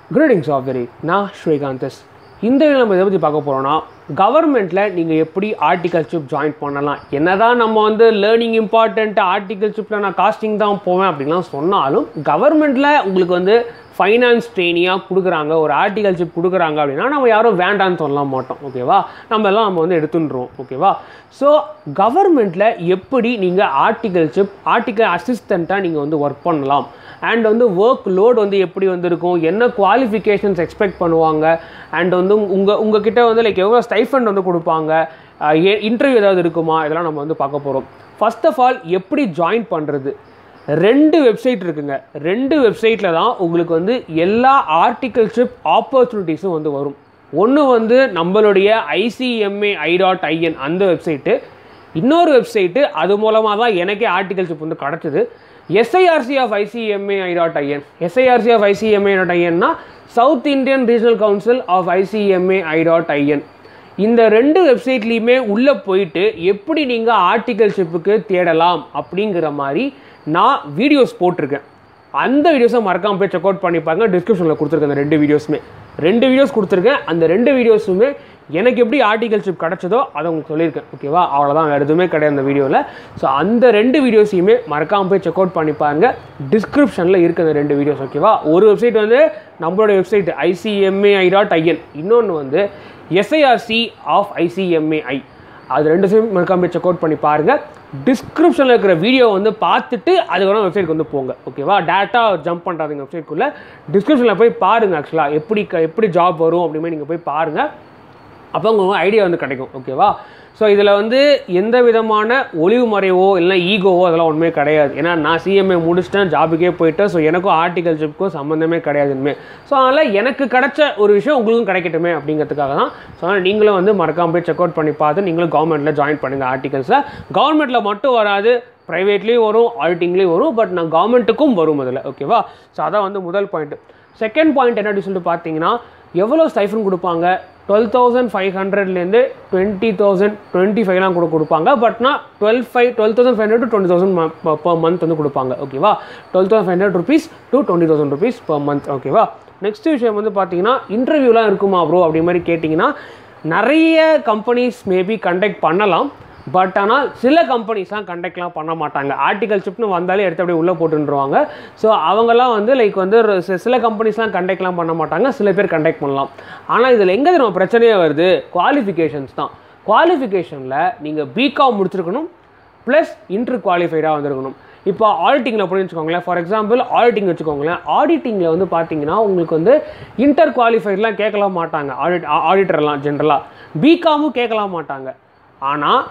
greetings of very நான் ஸ்ரீகாந்தஸ் இந்த video நம்ம எதை பற்றி பார்க்க போகிறோம்னா கவர்மெண்ட்டில் நீங்கள் எப்படி ஆர்டிகல்ஷிப் ஜாயின் பண்ணலாம் என்னதான் நம்ம வந்து லேர்னிங் இம்பார்ட்டண்ட் ஆர்டிகல்ஷிப்பில் நான் காஸ்டிங் தான் போவேன் அப்படின்லாம் சொன்னாலும் கவர்மெண்ட்டில் உங்களுக்கு வந்து ஃபைனான்ஸ் ட்ரெயினியாக கொடுக்குறாங்க ஒரு ஆர்டிகல்ஷிப் கொடுக்குறாங்க அப்படின்னா நம்ம யாரும் வேண்டான்னு சொல்ல மாட்டோம் ஓகேவா நம்ம எல்லாம் நம்ம வந்து எடுத்துட்டுருவோம் ஓகேவா ஸோ கவர்மெண்ட்டில் எப்படி நீங்கள் ஆர்டிகல்ஷிப் ஆர்டிகல் அசிஸ்டண்ட்டாக நீங்கள் வந்து ஒர்க் பண்ணலாம் அண்ட் வந்து ஒர்க் லோட் வந்து எப்படி வந்து இருக்கும் என்ன குவாலிஃபிகேஷன்ஸ் எக்ஸ்பெக்ட் பண்ணுவாங்க அண்ட் வந்து உங்கள் உங்ககிட்ட வந்து லைக் எவ்வளோ ஸ்டைஃபண்ட் வந்து கொடுப்பாங்க இன்டர்வியூ ஏதாவது இருக்குமா இதெல்லாம் நம்ம வந்து பார்க்க போகிறோம் ஃபர்ஸ்ட் ஆஃப் ஆல் எப்படி ஜாயின் பண்ணுறது ரெண்டு வெப்சைட் இருக்குங்க ரெண்டு வெப்சைட்டில் தான் உங்களுக்கு வந்து எல்லா ஆர்டிகல்ஷிப் ஆப்பர்ச்சுனிட்டிஸும் வந்து வரும் ஒன்று வந்து நம்மளுடைய ஐசிஎம்ஏ ஐ டாட் ஐஎன் அந்த வெப்சைட்டு இன்னொரு வெப்சைட்டு அது மூலமாக தான் எனக்கே ஆர்டிகல்ஷிப் வந்து கிடச்சிது SIRC of ICMA I dot IN SIRC of ICMA dot ஐஎன்னா South Indian Regional Council of ICMA I dot IN இந்த ரெண்டு வெப்சைட்லேயுமே உள்ளே போயிட்டு எப்படி நீங்கள் ஆர்டிகல்ஷிப்புக்கு தேடலாம் அப்படிங்கிற மாதிரி நான் வீடியோஸ் போட்டிருக்கேன் அந்த வீடியோஸை மறக்காம போய் செக் அவுட் பண்ணிப்பாங்க டிஸ்கிரிப்ஷனில் கொடுத்துருக்கேன் அந்த ரெண்டு வீடியோஸுமே ரெண்டு வீடியோஸ் கொடுத்துருக்கேன் அந்த ரெண்டு வீடியோஸுமே எனக்கு எப்படி ஆர்டிகல்ஷிப் கிடச்சதோ அதை உங்களுக்கு சொல்லியிருக்கேன் ஓகேவா அவ்வளோதான் வேறு எதுவுமே கிடையாது அந்த வீடியோவில் ஸோ அந்த ரெண்டு வீடியோஸையுமே மறக்காம போய் செக் அவுட் பண்ணி பாருங்க டிஸ்கிரிப்ஷனில் இருக்குது அந்த ரெண்டு வீடியோஸ் ஓகேவா ஒரு வெப்சைட் வந்து நம்மளோட வெப்சைட் ஐசிஎம்ஏஐ டாட் ஐஎன் இன்னொன்று வந்து எஸ்ஐஆர்சி ஆஃப் ஐசிஎம்ஏஐ அது ரெண்டு சையும் மறக்காம போய் செக் அவுட் பண்ணி பாருங்கள் டிஸ்கிரிப்ஷனில் இருக்கிற வீடியோ வந்து பார்த்துட்டு அதுக்கப்புறம் வெப்சைட்க்கு வந்து போங்க ஓகேவா டேட்டா ஜம்ப் பண்ணுறாதுங்க வெப்சைட்குள்ளே டிஸ்கிரிப்ஷனில் போய் பாருங்கள் ஆக்சுவலாக எப்படி க- எப்படி ஜாப் வரும் அப்படின்னு நீங்கள் போய் பாருங்கள் அப்போ உங்களுக்கு ஐடியா வந்து கிடைக்கும் ஓகேவா ஸோ இதில் வந்து எந்த விதமான ஒளிவு மறைவோ இல்லை ஈகோவோ அதெல்லாம் ஒன்றுமே கிடையாது ஏன்னா நான் சிஎம்ஏ முடிச்சிட்டேன் ஜாபுக்கே போயிட்டேன் ஸோ எனக்கும் ஆர்டிகல்ஷிப்புக்கும் சம்மந்தமே கிடையாது இனிமேல் ஸோ அதனால் எனக்கு கிடைச்ச ஒரு விஷயம் உங்களுக்கும் கிடைக்கட்டுமே அப்படிங்கிறதுக்காக தான் ஸோ அதனால் நீங்களும் வந்து மறக்காம போய் செக் அவுட் பண்ணி பார்த்து நீங்களும் கவர்மெண்ட்டில் ஜாயின் பண்ணுங்கள் ஆர்டிகல்ஸை கவர்மெண்ட்டில் மட்டும் வராது ப்ரைவேட்லேயும் வரும் ஆடிட்டிங்லேயும் வரும் பட் நான் கவர்மெண்ட்டுக்கும் வரும் அதில் ஓகேவா ஸோ அதான் வந்து முதல் பாயிண்ட் செகண்ட் பாயிண்ட் என்ன அப்படின்னு சொல்லிட்டு பார்த்தீங்கன்னா எவ்வளோ ஸ்டைஃபன் கொடுப்பாங்க டுவெல் தௌசண்ட் ஃபைவ் ஹண்ட்ரட்லேருந்து டுவெண்ட்டி தௌசண்ட் டுவெண்ட்டி ஃபைவ்லாம் கூட கொடுப்பாங்க பட்னா twelve five twelve thousand five hundred to twenty thousand per month வந்து கொடுப்பாங்க ஓகேவா twelve thousand five hundred rupees to twenty thousand rupees per month ஓகேவா நெக்ஸ்ட் விஷயம் வந்து பார்த்தீங்கன்னா இன்டர்வியூலாம் இருக்குமா ப்ரோ அப்படி மாதிரி கேட்டிங்கன்னா நிறைய கம்பெனிஸ் மேபி கண்டக்ட் பண்ணலாம் பட் ஆனால் சில கம்பெனிஸ்லாம் கண்டக்ட்லாம் பண்ண மாட்டாங்க ஆர்டிகல்ஷிப்னு வந்தாலே எடுத்து அப்படியே உள்ளே போட்டுருவாங்க ஸோ அவங்கெல்லாம் வந்து லைக் வந்து ஒரு சி- சில கம்பெனிஸ்லாம் கண்டக்ட்லாம் பண்ண மாட்டாங்க சில பேர் கண்டக்ட் பண்ணலாம் ஆனால் இதில் எங்கே நம்ம பிரச்சனையே வருது குவாலிஃபிகேஷன்ஸ் தான் குவாலிஃபிகேஷனில் நீங்கள் பிகாம் முடிச்சிருக்கணும் ப்ளஸ் இன்டர் குவாலிஃபைடாக வந்திருக்கணும் இப்போ ஆடிட்டிங்கில் அப்படின்னு வச்சுக்கோங்களேன் ஃபார் எக்ஸாம்பிள் ஆடிட்டிங் வச்சுக்கோங்களேன் ஆடிட்டிங்கில் வந்து பார்த்தீங்கன்னா உங்களுக்கு வந்து இன்டர் குவாலிஃபைட்லாம் கேட்கலாம் மாட்டாங்க ஆடிட் ஆடிட்டர்லாம் ஜென்ரலாக பிகாமும் கேட்கலாம் மாட்டாங்க ஆனால்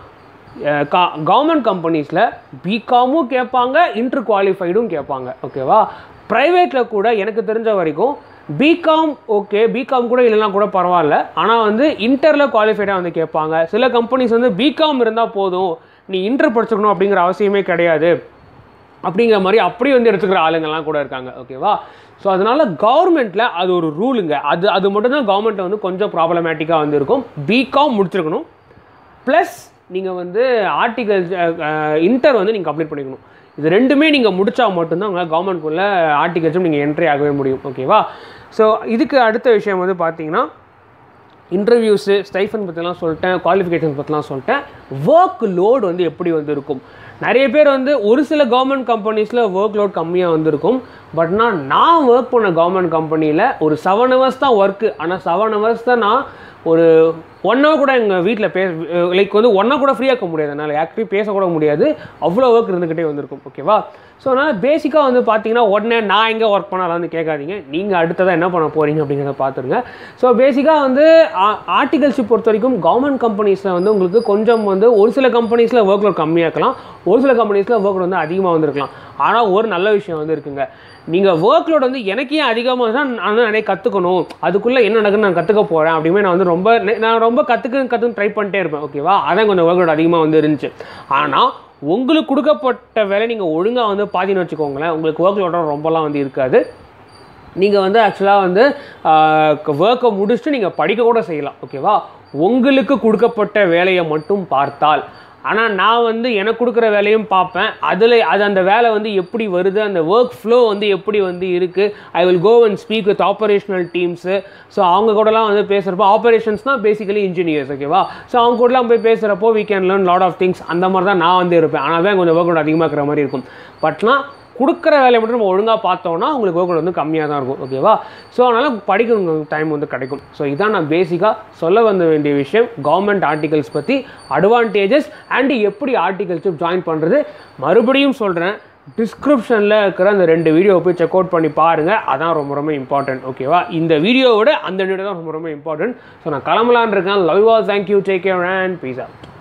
கவர்மெண்ட் கம்பெனிஸில் பிகாமும் கேட்பாங்க இன்டர் குவாலிஃபைடும் கேட்பாங்க ஓகேவா ப்ரைவேட்டில் கூட எனக்கு தெரிஞ்ச வரைக்கும் பிகாம் ஓகே பிகாம் கூட இல்லைனா கூட பரவாயில்ல ஆனால் வந்து இன்டரில் குவாலிஃபைடாக வந்து கேட்பாங்க சில கம்பெனிஸ் வந்து பிகாம் இருந்தால் போதும் நீ இன்டர் படிச்சுக்கணும் அப்படிங்கிற அவசியமே கிடையாது அப்படிங்கிற மாதிரி அப்படியே வந்து எடுத்துக்கிற ஆளுங்கள்லாம் கூட இருக்காங்க ஓகேவா ஸோ அதனால கவர்மெண்ட்டில் அது ஒரு ரூலுங்க அது அது மட்டும்தான் கவர்மெண்ட்டில் வந்து கொஞ்சம் ப்ராப்ளமேட்டிக்காக வந்து இருக்கும் பிகாம் முடிச்சிருக்கணும் ப்ளஸ் நீங்கள் வந்து ஆர்டிகல் இன்டர் வந்து நீங்கள் கம்ப்ளீட் பண்ணிக்கணும் இது ரெண்டுமே நீங்கள் முடிச்சா மட்டும்தான் உங்களால் கவர்மெண்ட்குள்ளே ஆர்டிகல்ஸும் நீங்கள் என்ட்ரி ஆகவே முடியும் ஓகேவா ஸோ இதுக்கு அடுத்த விஷயம் வந்து பார்த்தீங்கன்னா இன்டர்வியூஸு ஸ்டைஃபன் பற்றிலாம் சொல்லிட்டேன் குவாலிஃபிகேஷன் பற்றிலாம் சொல்லிட்டேன் ஒர்க் லோடு வந்து எப்படி வந்து இருக்கும் நிறைய பேர் வந்து ஒரு சில கவர்மெண்ட் கம்பெனிஸில் ஒர்க் லோட் கம்மியாக வந்திருக்கும் பட் நான் நான் ஒர்க் பண்ண கவர்மெண்ட் கம்பெனியில் ஒரு செவன் ஹவர்ஸ் தான் ஒர்க்கு ஆனால் செவன் ஹவர்ஸ் தான் நான் ஒரு ஒன் ஹவர் கூட எங்கள் வீட்டில் பே லைக் வந்து ஒன் ஹவர் கூட ஃப்ரீயாக இருக்க முடியாது என்னால் ஆக்சுவலி பேசக்கூட முடியாது அவ்வளோ ஒர்க் இருந்துக்கிட்டே வந்திருக்கும் ஓகேவா ஸோ அதனால் பேசிக்காக வந்து பார்த்தீங்கன்னா உடனே நான் எங்கே ஒர்க் பண்ணாலும் வந்து கேட்காதீங்க நீங்கள் அடுத்ததாக என்ன பண்ண போகிறீங்க அப்படிங்கிறத பார்த்துருங்க ஸோ பேசிக்காக வந்து ஆர்டிகல்ஷிப் பொறுத்த வரைக்கும் கவர்மெண்ட் கம்பெனிஸில் வந்து உங்களுக்கு கொஞ்சம் வந்து ஒரு சில கம்பெனிஸில் ஒர்க் லோட் கம்மியாக இருக்கலாம் ஒரு சில கம்பெனிஸில் ஒர்க் லோட் வந்து அதிகமாக வந்திருக்கலாம் ஆனால் ஒரு நல்ல விஷயம் வந்து இருக்குங்க நீங்கள் ஒர்க் லோட் வந்து எனக்கு ஏன் அதிகமாக தான் நான் வந்து நிறைய கற்றுக்கணும் அதுக்குள்ளே என்ன நடக்குன்னு நான் கற்றுக்க போகிறேன் அப்படின்னு நான் வந்து ரொம்ப நெ- நான் ரொம்ப கற்றுக்க கற்றுக்க ட்ரை பண்ணிட்டே இருப்பேன் ஓகேவா அதான் கொஞ்சம் ஒர்க் லோட் அதிகமாக வந்து இருந்துச்சு ஆனால் உங்களுக்கு கொடுக்கப்பட்ட வேலை நீங்கள் ஒழுங்காக வந்து பாதின்னு வச்சுக்கோங்களேன் உங்களுக்கு ஒர்க் லோட ரொம்பலாம் வந்து இருக்காது நீங்கள் வந்து ஆக்சுவலாக வந்து ஒர்க்கை முடிச்சுட்டு நீங்கள் படிக்க கூட செய்யலாம் ஓகேவா உங்களுக்கு கொடுக்கப்பட்ட வேலையை மட்டும் பார்த்தால் ஆனால் நான் வந்து எனக்கு கொடுக்குற வேலையும் பார்ப்பேன் அதில் அது அந்த வேலை வந்து எப்படி வருது அந்த ஒர்க் ஃப்ளோ வந்து எப்படி வந்து இருக்குது I will go and speak with operational teams so அவங்க கூடலாம் வந்து பேசுகிறப்போ ஆப்பரேஷன்ஸ்னால் பேசிக்கலி இன்ஜினியர்ஸ் ஓகேவா ஸோ அவங்க கூடலாம் போய் பேசுகிறப்போ we can learn lot of things அந்த மாதிரி தான் நான் வந்து இருப்பேன் ஆனால் தான் கொஞ்சம் ஒர்க் அதிகமாக இருக்கிற மாதிரி இருக்கும் பட்னா கொடுக்குற வேலையை மட்டும் நம்ம ஒழுங்காக பார்த்தோம்னா உங்களுக்கு ஒர்க் வந்து கம்மியாக தான் இருக்கும் ஓகேவா ஸோ அதனால் படிக்கணும் டைம் வந்து கிடைக்கும் ஸோ இதான் நான் பேசிக்காக சொல்ல வந்த வேண்டிய விஷயம் கவர்மெண்ட் ஆர்டிகல்ஸ் பற்றி அட்வான்டேஜஸ் அண்ட் எப்படி ஆர்டிகல்ஷிப் ஜாயின் பண்ணுறது மறுபடியும் சொல்கிறேன் டிஸ்கிரிப்ஷனில் இருக்கிற அந்த ரெண்டு வீடியோவை போய் செக் அவுட் பண்ணி பாருங்கள் அதான் ரொம்ப ரொம்ப இம்பார்ட்டன்ட் ஓகேவா இந்த வீடியோவோட அந்த வீடியோ தான் ரொம்ப ரொம்ப இம்பார்ட்டன்ட் ஸோ நான் கிளம்பலான் இருக்கேன் love all thank you take care and peace out